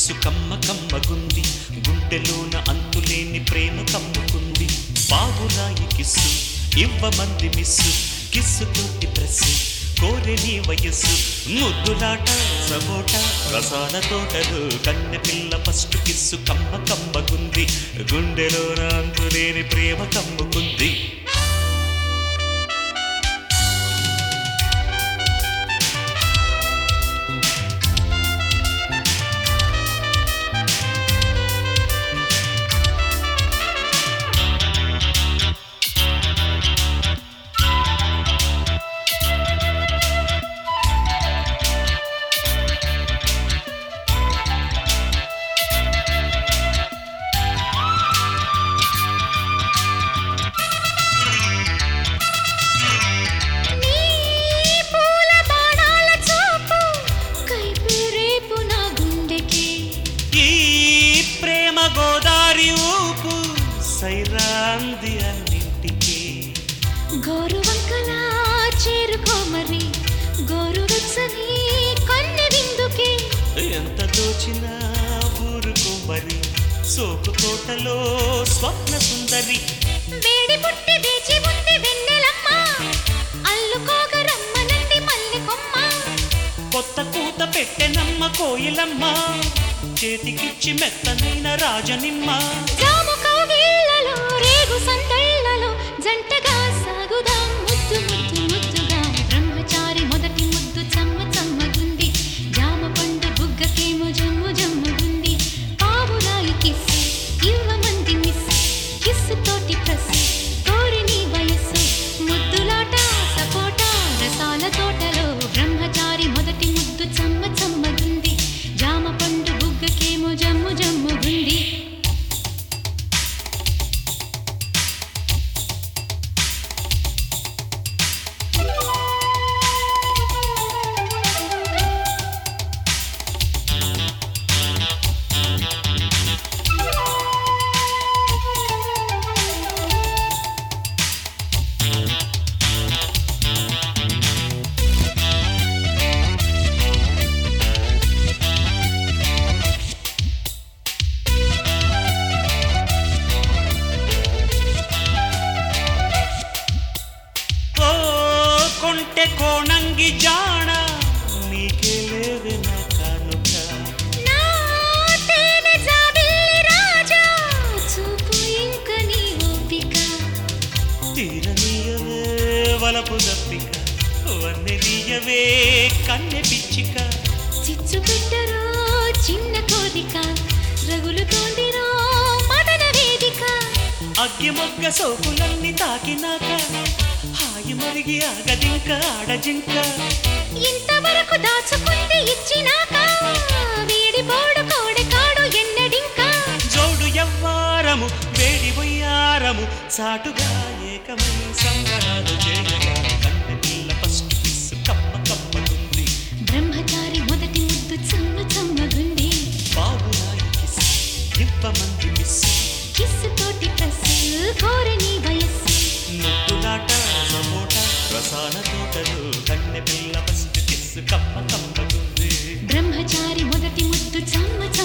kiss కమ్మ కమ్మగుంది గుండెలోన అంతులేని ప్రేమ కమ్ముకుంది బాబురాయి కిస్సు ఇవ్వమంది మిస్సు కిస్సు తోటి ప్రెస్సు కోరె నీ వయస్సు ముద్దులాట సపోట రసాల తోటలు కన్నె పిల్ల ఫస్ట్ కిస్సు కమ్మ కమ్మగుంది గుండెలోన అంతులేని ప్రేమ కమ్ముకుంది నీ పూల బాణాల చూపు కైపు రేపు నా గుండెకి ఈ ప్రేమ గోదారి ఊపు సైరాంది అన్నింటికి గోరు వంకలా చేరుకో మరి గోరు వెచ్చని కన్నె విందుకి ఎంత దోచినా ఊరుకో మరి సోకు తోటలో స్వప్న సుందరి వేడి పుట్టి వేచి ఉంది వెన్నెలమ్మ అల్లుకోగ రమ్మనండి మల్లె కొమ్మ కొత్త కూత పెట్టెనమ్మ కోయిలమ్మ చేతికిచ్చి మెత్తనైన రాజనిమ్మ జాము కౌగిళ్ళలో రేగు సందళ్ళలో జంటగా సాగుదాం ముద్దు ముద్దు ముద్దుగా బ్రహ్మచారి మొదటి ముద్దు చమ్మ చమ్మగుంది జామ పండు బుగ్గకేమో జమ్ము జమ్ముగుంది పావురాయి కిస్ ఇవ్వమంది మిస్ కిస్సు తోటి ప్లస్ కోరి నీ వయస్సు ముద్దులాట సపోటా రసాల తోటలో బ్రహ్మచారి మొదటి ముద్దు చమ్మ చమ్మగుంది జామ పండు బుగ్గకేమో జమ్ము జమ్ముగుంది ఓ కొంటె కోణంగి జాణ నీకే లేవే నా కానుక నా తేనె జాబిల్లి రాజా చూపు ఇంక నీ ఓపిక తీరనీయవే వలపు దప్పిక వన్నెనీయవే కన్నె పిచ్చిక చిచ్చు పెట్టరో చిన్న కోరిక రగులుతోందిరో మదన వేదిక అగ్గి మొగ్గ సోకులన్నీ తాకినాక హాయి మరిగి ఆగదింక ఆడజింక ఇంతవరకు దాచుకుంది ఇచ్చినాక వేడి పోడు కోడె కాడు ఎన్నడింకా జోడు ఎవ్వారము వేడి వయ్యారము చాటుగా ఏకమై సంబరాలు చేయగా కన్నె పిల్ల ఫస్ట్ కిస్ కమ్మ కమ్మగుంది బ్రహ్మచారి మొదటి ముద్దు చమ్మ చమ్మగుంది బాబురాయి కిస్ ఇవ్వమంది మిస్ కిస్సు తోటి ప్లస్ కోరని వయస్సు ముద్దులాట సమోట రసాల తోటలు కన్నె పిల్ల ఫస్ట్ కిస్ కమ్మ కమ్మగుంది బ్రహ్మచారి మొదటి ముద్దు చమ్మ